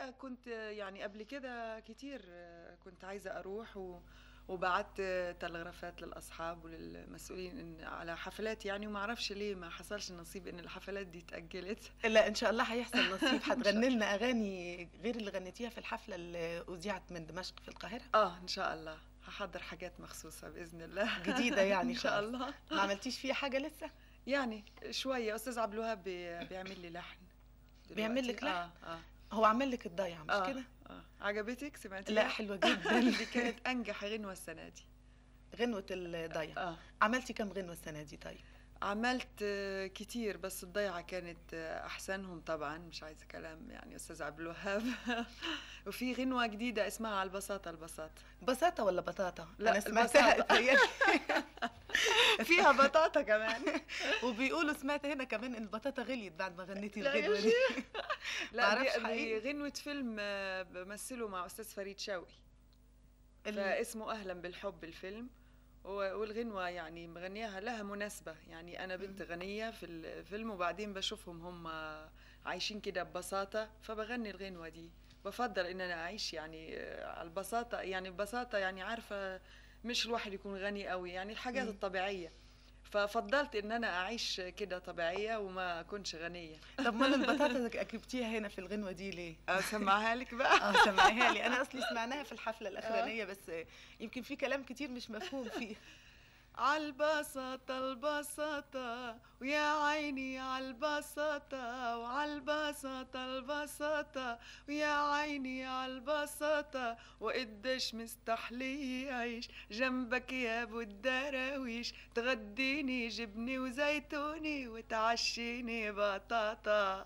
الحقيقة كنت يعني قبل كده كتير كنت عايزة أروح و... وبعت تلغرافات للأصحاب وللمسؤولين إن على حفلات يعني وما أعرفش ليه ما حصلش نصيب إن الحفلات دي اتأجلت لا ان شاء الله هيحصل نصيب هتغني لنا اغاني غير اللي غنيتيها في الحفله اللي اذيعت من دمشق في القاهره آه إن شاء الله هحضر حاجات مخصوصة بإذن الله جديده يعني إن شاء خالص. الله ما عملتيش فيها حاجه لسه يعني شوية أستاذ عبد الوهاب بي- بيعمل لي لحن بيعمل دلوقتي. لك لحن؟ آه آه هو عمل لك الضيعه مش آه كده آه عجبتك سمعتيها؟ لا حلوه جدا دي كانت أنجح غنوة السنة دي غنوه الضيعه آه عملتي كم غنوه السنه دي طيب عملت آه، كتير بس الضيعة كانت آه، أحسنهم طبعا مش عايزة كلام يعني أستاذ عبد الوهاب وفي غنوة جديدة اسمها على البساطة البساطة بساطه ولا بطاطا لا، انا سمعتها البساطة. اتهيألي. فيها بطاطا كمان وبيقولوا سمعت هنا كمان ان البطاطا غليت بعد ما غنيتي لا يا الغنوه دي لا معرفش دي, دي حقيقي. غنوة فيلم آه، بمثله مع أستاذ فريد شوقي ال- فاسمه أهلا بالحب الفيلم و- والغنوة يعني مغنياها لها مناسبة يعني أنا بنت غنية في الفيلم وبعدين بشوفهم هم عايشين كده ببساطة فبغني الغنوة دي بفضل إن أنا أعيش يعني آه، على البساطة يعني ببساطة يعني عارفة مش الواحد يكون غني قوي يعني الحاجات مم. الطبيعية ففضلت إن أنا أعيش كده طبيعية وما أكونش غنية طب مال البطاطا جبتيها هنا في الغنوه دي ليه؟ أسمعها لك بقى اه سمعيها لي انا اصلي سمعناها في الحفله الاخرانيه بس يمكن في كلام كتير مش مفهوم فيه عالبساطة البساطة ويا عيني عالبساطة وعالبساطة البساطة ويا عيني عالبساطة وقديش مستحلي يعيش جنبك يا ابو الدراويش تغديني جبني وزيتوني وتعشيني بطاطا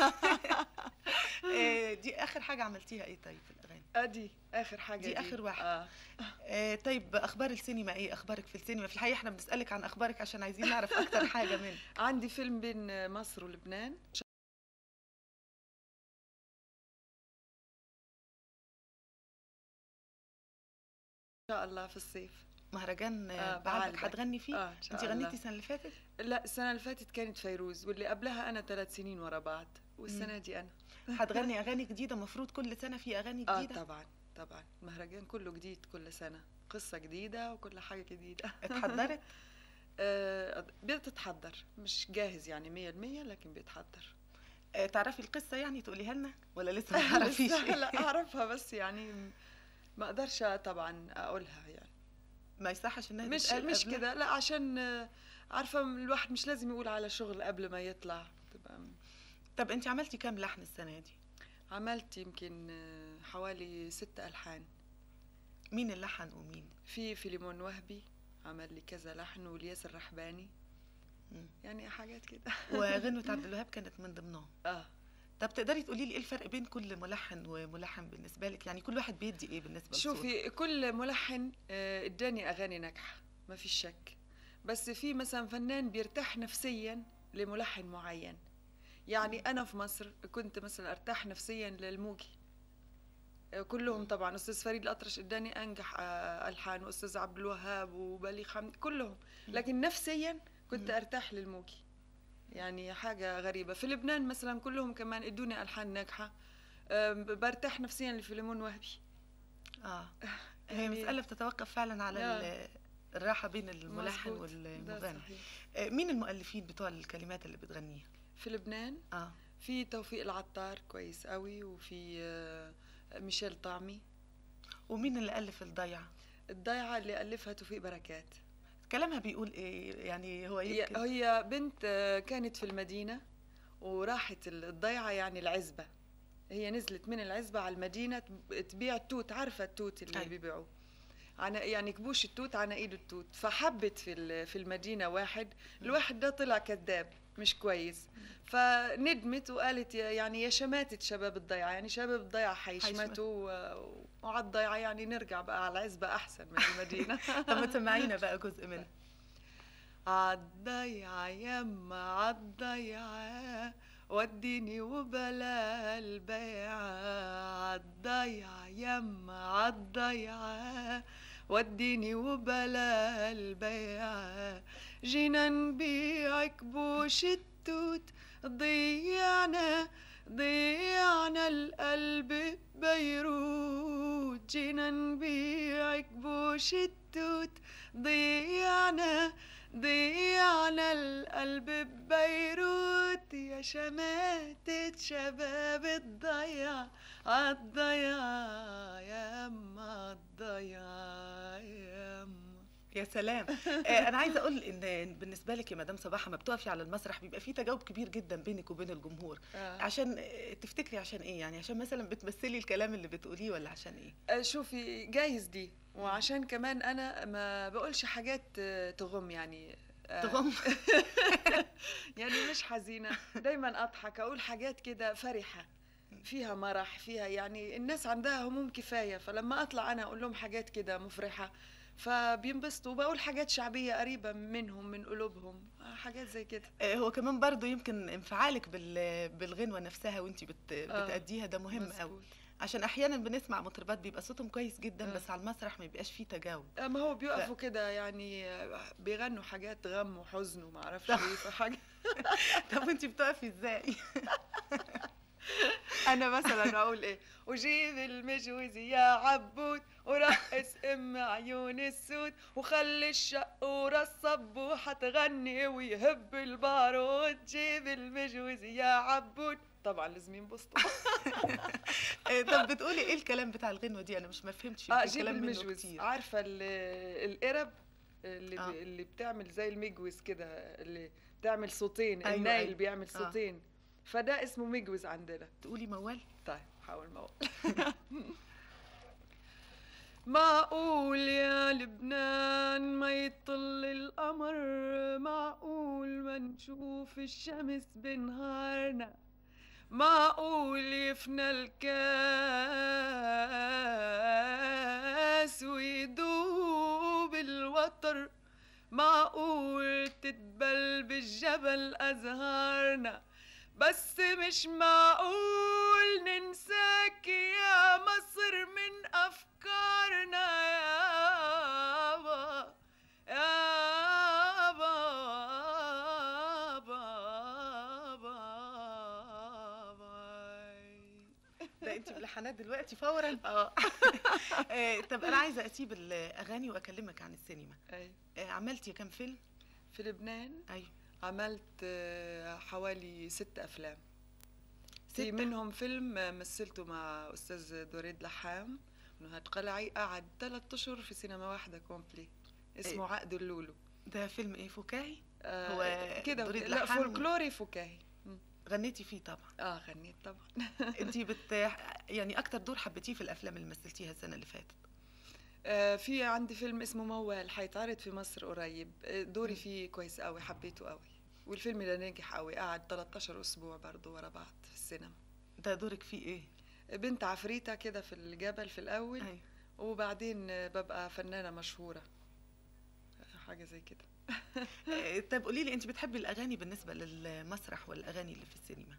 آه، دي اخر حاجه عملتيها ايه طيب في الاغاني؟ ادي اخر حاجة دي آخر واحدة. آه. آه، طيب اخبار السينما ايه اخبارك في السينما في الحقيقه احنا بنسالك عن اخبارك عشان عايزين نعرف اكتر حاجه منك عندي فيلم بين مصر ولبنان ان شاء الله في الصيف مهرجان آه، آه، بعلبك بعلبك. هتغني فيه آه، إن شاء انت الله. غنيتي السنه اللي فاتت لا السنه اللي فاتت كانت فيروز واللي قبلها انا ثلاث سنين ورا بعض والسنه دي انا هتغني اغاني جديده مفروض كل سنه في اغاني اه جديده طبعا طبعا المهرجان كله جديد كل سنه قصه جديده وكل حاجه جديده اتحضرت آه بتتحضر مش جاهز يعني مية المية لكن بيتحضر آه، تعرفي القصه يعني تقوليها لنا ولا لسه ما تعرفيش لسه لا اعرفها بس يعني ما اقدرش طبعا اقولها يعني ما يصحش انها مش تتقال مش قبلها؟ كده لا عشان آه، عارفه الواحد مش لازم يقول على شغل قبل ما يطلع تبقى طب انت عملتي كام لحن السنه دي عملت يمكن آه، حوالي ست ألحان مين اللي لحن ومين في فيليمون وهبي عمل لي كذا لحن والياس الرحباني مم. يعني حاجات كده وغنوة عبد الوهاب كانت من ضمنهم اه طب تقدري تقولي لي ايه الفرق بين كل ملحن وملحن بالنسبه لك يعني كل واحد بيدي ايه بالنسبه للصوت شوفي كل ملحن آه، اداني اغاني ناجحه ما في شك بس في مثلا فنان بيرتاح نفسيا لملحن معين يعني انا في مصر كنت مثلا ارتاح نفسيا للموجي آه، كلهم طبعا استاذ فريد الاطرش اداني انجح آه، الحان واستاذ عبد الوهاب وبليغ حمدي كلهم لكن نفسيا كنت ارتاح للموجي يعني حاجه غريبه في لبنان مثلا كلهم كمان ادوني الحان ناجحه آه، برتاح نفسيا لفيلمون وهبي اه هي يعني- مساله بتتوقف فعلا على آه. ال- الراحه بين الملحن مظبوط، ده والمغني صحيح. آه، مين المؤلفين بتوع الكلمات اللي بتغنيها في لبنان اه في توفيق العطار كويس قوي وفي آه، ميشيل طعمي ومين اللي الف الضيعه الضيعة اللي ألفها توفيق بركات كلامها بيقول ايه يعني هو هي, يمكن هي بنت آه، كانت في المدينة وراحت ال- الضيعة يعني العزبة هي نزلت من العزبة على المدينة تب- تبيع التوت عارفة التوت اللي أيوة. بيبيعوه عن يعني كبوش التوت على ايد التوت فحبت في ال- في المدينه واحد الواحد ده طلع كذاب مش كويس فندمت وقالت يا- يعني يا شماتة شباب الضيعة يعني شباب الضيعة حيشمتوا و- وعلى الضيعة يعني نرجع بقى على العزبة أحسن من المدينة طب ما تسمعينا بقى جزء منها عالضيعة يما عالضيعة وديني وبلا البيعة عالضيعة يما عالضيعة وديني وبلا البيعة جينا نبيع كبوش التوت ضيعنا ضيعنا القلب ببيروت جينا نبيعك بوش التوت ضيعنا ضيعنا القلب ببيروت يا شماتة شباب الضيع عالضيع يا اما الضيع يا اما يا سلام آه، انا عايزه اقول ان بالنسبه لك يا مدام صباح ما بتقفي على المسرح بيبقى في تجاوب كبير جدا بينك وبين الجمهور آه. عشان آه، تفتكري عشان ايه يعني عشان مثلا بتمثلي الكلام اللي بتقوليه ولا عشان ايه آه، شوفي جايز دي وعشان كمان انا ما بقولش حاجات آه، تغم يعني آه، تغم يعني مش حزينة دايما أضحك أقول حاجات كده فرحة فيها مرح فيها يعني الناس عندها هموم كفاية فلما أطلع أنا أقول لهم حاجات كده مفرحة فبينبسطوا وبقول حاجات شعبية قريبة منهم من قلوبهم آه، حاجات زي كده آه، هو كمان برضو يمكن انفعالك بال- بالغنوه نفسها وانت بت... آه، بتأديها ده مهم قوي مظبوط. عشان احيانا بنسمع مطربات بيبقى صوتهم كويس جدا آه. بس على المسرح ما بيبقاش فيه تجاوب آه، ما هو بيقفوا كده يعني آه، بيغنوا حاجات غم وحزن وما اعرفش صح. ايه فحاجة طب وانت بتقفي ازاي انا مثلا اقول ايه وجيب المجوز يا عبود ورقص ام عيون السود وخلي الشقورة الصبوحة تغني ويهب البارود جيب المجوز يا عبود طبعا لازم ينبسطوا آه، طب بتقولي ايه الكلام بتاع الغنوه دي انا مش ما فهمتش اه يمكن جيب كلام منه المجوز كتير عارفة ال- القرب اللي آه. بي اللي بتعمل زي المجوز كده اللي بتعمل صوتين أيوة، النايل أيوة. بيعمل آه. صوتين فده اسمه مجوز عندنا تقولي موال طيب حاول ما اقول معقول يا لبنان ما يطل القمر معقول ما نشوف الشمس بنهارنا معقول يفنى الكاس ويدوب الوتر معقول تتبل بالجبل أزهارنا بس مش معقول ننساك يا مصر من أفكارنا يابا يابا بابا ده انت بلحنات دلوقتي فورا اه آه، طب انا عايزه اسيب الاغاني واكلمك عن السينما أي. آه، عملتي كام فيلم في لبنان ايوه عملت آه، حوالي ست أفلام في ستة؟ منهم فيلم آه، مثلته مع أستاذ دريد لحام نهاد قلعي قعد ثلاثة أشهر في سينما واحدة كومبلي اسمه عقد اللولو ده فيلم ايه فكاهي آه، هو كده دريد لا لحام؟ فولكلوري فكاهي مم. غنيتي فيه طبعا اه غنيت طبعا انت بت يعني اكتر دور حبيتيه في الافلام اللي مثلتيها السنه اللي فاتت آه، في عندي فيلم اسمه موال حيتعرض في مصر قريب آه، دوري مم. فيه كويس قوي حبيته قوي والفيلم ده ناجح قوي قعد 13 اسبوع برضه ورا بعض في السينما ده دورك فيه ايه بنت عفريتة كده في الجبل في الأول ايوه وبعدين ببقى فنانة مشهورة حاجة زي كده آه، طب قولي لي انت بتحبي الاغاني بالنسبه للمسرح والاغاني اللي في السينما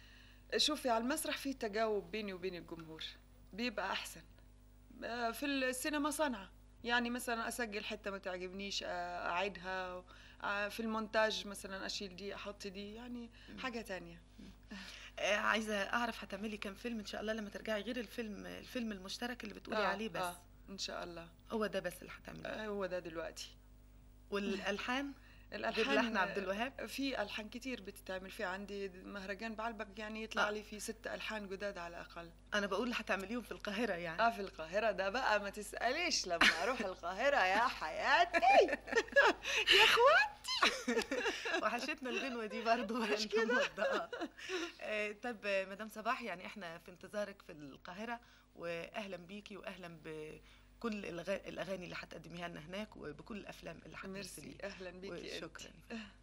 شوفي على المسرح في تجاوب بيني وبين الجمهور بيبقى أحسن آه، في السينما صنعة يعني مثلا أسجل حتة ما تعجبنيش آه، أعيدها آه، في المونتاج مثلا أشيل دي أحط دي يعني حاجة تانية آه، عايزه اعرف هتعملي كام فيلم ان شاء الله لما ترجعي غير الفيلم الفيلم المشترك اللي بتقولي آه، عليه بس آه، إن شاء الله هو ده بس اللي هتعمليه آه، هو ده دلوقتي والالحان الألحان لحن عبد الوهاب في ألحان كتير بتتعمل في عندي مهرجان بعلبك يعني يطلع آه. لي في ست ألحان جداد على الأقل انا بقول هتعمليهم في القاهره يعني اه في القاهرة ده بقى ما تسأليش لما أروح القاهرة يا حياتي يا اخوان وحشتنا الغنوه دي برضه مش كده؟ آه، طب آه، مدام صباح يعني احنا في انتظارك في القاهره واهلا بيكي واهلا بكل الأغا- الاغاني اللي هتقدميها لنا هناك وبكل الافلام اللي ميرسي هتمثليها أهلا بيكي أنت. وشكرا